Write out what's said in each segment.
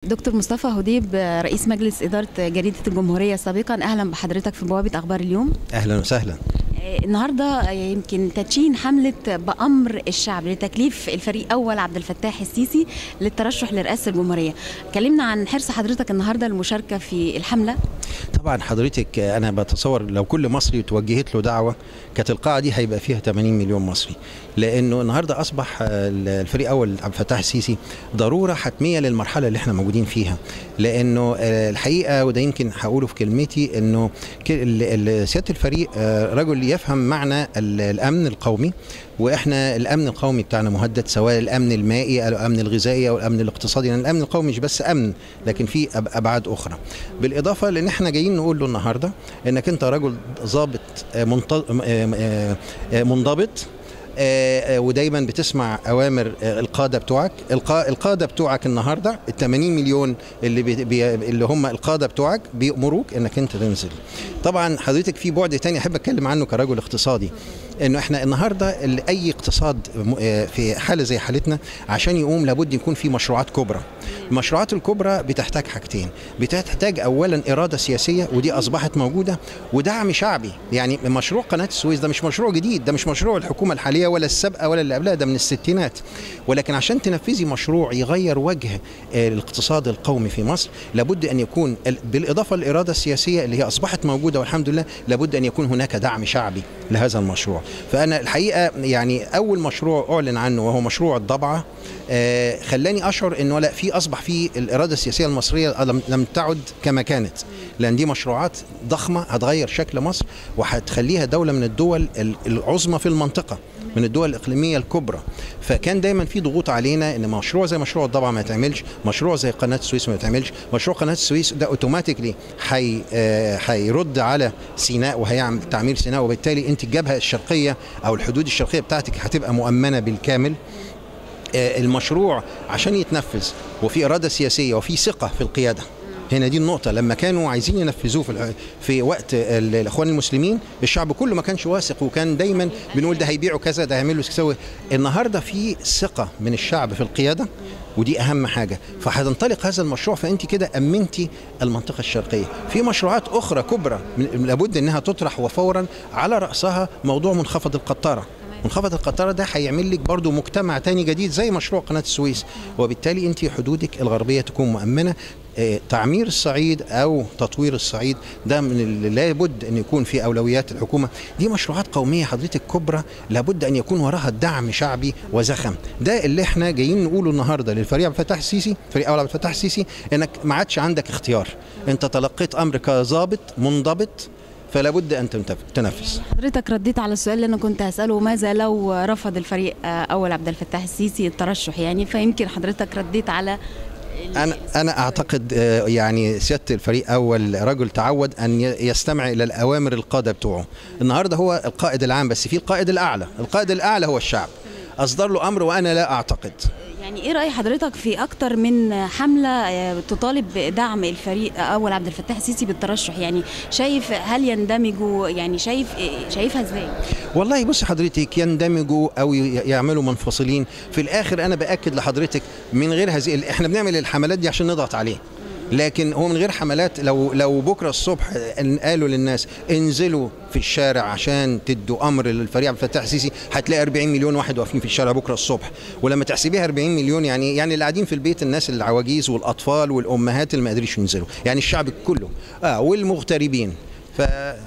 دكتور مصطفى هديب رئيس مجلس إدارة جريدة الجمهورية سابقا أهلا بحضرتك في بوابة أخبار اليوم اهلا وسهلا آه، النهارده آه، يمكن تدشين حملة بأمر الشعب لتكليف الفريق أول عبد الفتاح السيسي للترشح لرئاسة الجمهورية كلمنا عن حرص حضرتك النهارده المشاركة في الحملة طبعا حضرتك انا بتصور لو كل مصري توجهت له دعوه كانت القاعه دي هيبقى فيها 80 مليون مصري لانه النهارده اصبح آه، الفريق اول عبد الفتاح السيسي ضروره حتميه للمرحله اللي احنا موجودين فيها لانه آه، الحقيقه وده يمكن هقوله في كلمتي انه ك- ال- ال- سياده الفريق آه، رجل يفهم معنى ال- الامن القومي واحنا الامن القومي بتاعنا مهدد سواء الامن المائي او الامن الغذائي او الامن الاقتصادي لان الامن القومي مش بس امن لكن في أب- ابعاد اخرى بالاضافه لان احنا جايين نقول له النهارده انك انت رجل ضابط آه، منت- آه، آه، آه، منضبط آه، آه، ودايما بتسمع اوامر آه، القاده بتوعك القا- القاده بتوعك النهارده ال 80 مليون اللي بي بي اللي هم القاده بتوعك بيامروك انك انت تنزل طبعا حضرتك في بعد تاني احب اتكلم عنه كرجل اقتصادي انه احنا النهارده ال- اي اقتصاد م- آه، في حاله زي حالتنا عشان يقوم لابد يكون في مشروعات كبرى المشروعات الكبرى بتحتاج حاجتين بتحتاج اولا اراده سياسيه ودي اصبحت موجوده ودعم شعبي يعني مشروع قناه السويس ده مش مشروع جديد ده مش مشروع الحكومه الحاليه ولا السابقه ولا اللي قبلها ده من الستينات ولكن عشان تنفذي مشروع يغير وجه آه، الاقتصاد القومي في مصر لابد ان يكون ال- بالاضافه للاراده السياسيه اللي هي اصبحت موجوده والحمد لله لابد ان يكون هناك دعم شعبي لهذا المشروع فانا الحقيقه يعني اول مشروع اعلن عنه وهو مشروع الضبعه آه، خلاني اشعر انه لا في اصبح في الاراده السياسيه المصريه لم لم تعد كما كانت لان دي مشروعات ضخمه هتغير شكل مصر وهتخليها دوله من الدول ال- العظمى في المنطقه من الدول الاقليميه الكبرى فكان دايما في ضغوط علينا ان مشروع زي مشروع الضبعه ما يتعملش مشروع زي قناه السويس ما يتعملش مشروع قناه السويس ده اوتوماتيكلي حي آه، هيرد على سيناء وهيعمل تعمير سيناء وبالتالي انت الجبهه الشرقيه او الحدود الشرقيه بتاعتك هتبقى مؤمنه بالكامل آه، المشروع عشان يتنفذ وفي اراده سياسيه وفي ثقه في القياده هنا دي النقطة لما كانوا عايزين ينفذوه في, الع- في وقت ال- الإخوان المسلمين الشعب كله ما كانش واثق وكان دايما بنقول ده هيبيعوا كذا ده هيعملوا كذا النهاردة في ثقة من الشعب في القيادة ودي أهم حاجة فهتنطلق هذا المشروع فأنت كده أمنتي المنطقة الشرقية في مشروعات أخرى كبرى من- لابد أنها تطرح وفورا على رأسها موضوع منخفض القطارة منخفض القطاره ده هيعمل لك برضو مجتمع تاني جديد زي مشروع قناه السويس وبالتالي انت حدودك الغربيه تكون مؤمنه آه، تعمير الصعيد او تطوير الصعيد ده من اللي لابد ان يكون في اولويات الحكومه دي مشروعات قوميه حضرتك كبرى لابد ان يكون وراها دعم شعبي وزخم ده اللي احنا جايين نقوله النهارده للفريق عبد الفتاح السيسي فريق اول عبد الفتاح السيسي انك ما عادش عندك اختيار انت تلقيت امر كظابط منضبط فلا بد ان تنتف- تنفذ حضرتك رديت على السؤال اللي أنا كنت هسأله ماذا لو رفض الفريق آه، أول عبد الفتاح السيسي الترشح يعني فيمكن حضرتك رديت على ال- انا انا اعتقد آه، يعني سياده الفريق اول رجل تعود ان ي- يستمع الى الاوامر القاده بتوعه النهارده هو القائد العام بس في القائد الاعلى القائد الاعلى هو الشعب اصدر له امر وانا لا اعتقد يعني ايه راي حضرتك في اكتر من حمله آه، تطالب بدعم الفريق اول عبد الفتاح السيسي بالترشح يعني شايف هل يندمجوا يعني شايف إيه- شايفها ازاي والله بص حضرتك يندمجوا او ي- يعملوا منفصلين في الاخر انا باكد لحضرتك من غير هذه ال- احنا بنعمل الحملات دي عشان نضغط عليه لكن هو من غير حملات لو لو بكره الصبح قالوا للناس انزلوا في الشارع عشان تدوا امر للفريق عبد الفتاح السيسي هتلاقي 40 مليون واحد واقفين في الشارع بكره الصبح ولما تحسبيها 40 مليون يعني يعني اللي قاعدين في البيت الناس العواجيز والاطفال والامهات اللي ما قادريش ينزلوا يعني الشعب كله اه والمغتربين ف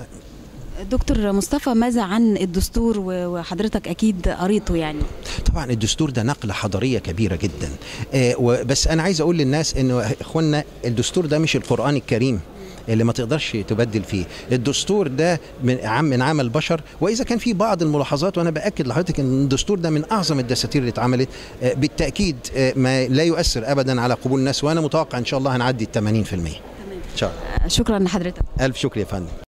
دكتور مصطفى ماذا عن الدستور و- وحضرتك اكيد قريته يعني طبعا الدستور ده نقلة حضارية كبيرة جدا آه وبس أنا عايز أقول للناس إنه إخواننا الدستور ده مش القرآن الكريم اللي ما تقدرش تبدل فيه الدستور ده من عام من عمل بشر واذا كان في بعض الملاحظات وانا باكد لحضرتك ان الدستور ده من اعظم الدساتير اللي اتعملت آه، بالتاكيد آه، ما لا يؤثر ابدا على قبول الناس وانا متوقع ان شاء الله هنعدي ال 80% ان شاء الله شكرا لحضرتك الف شكر يا فندم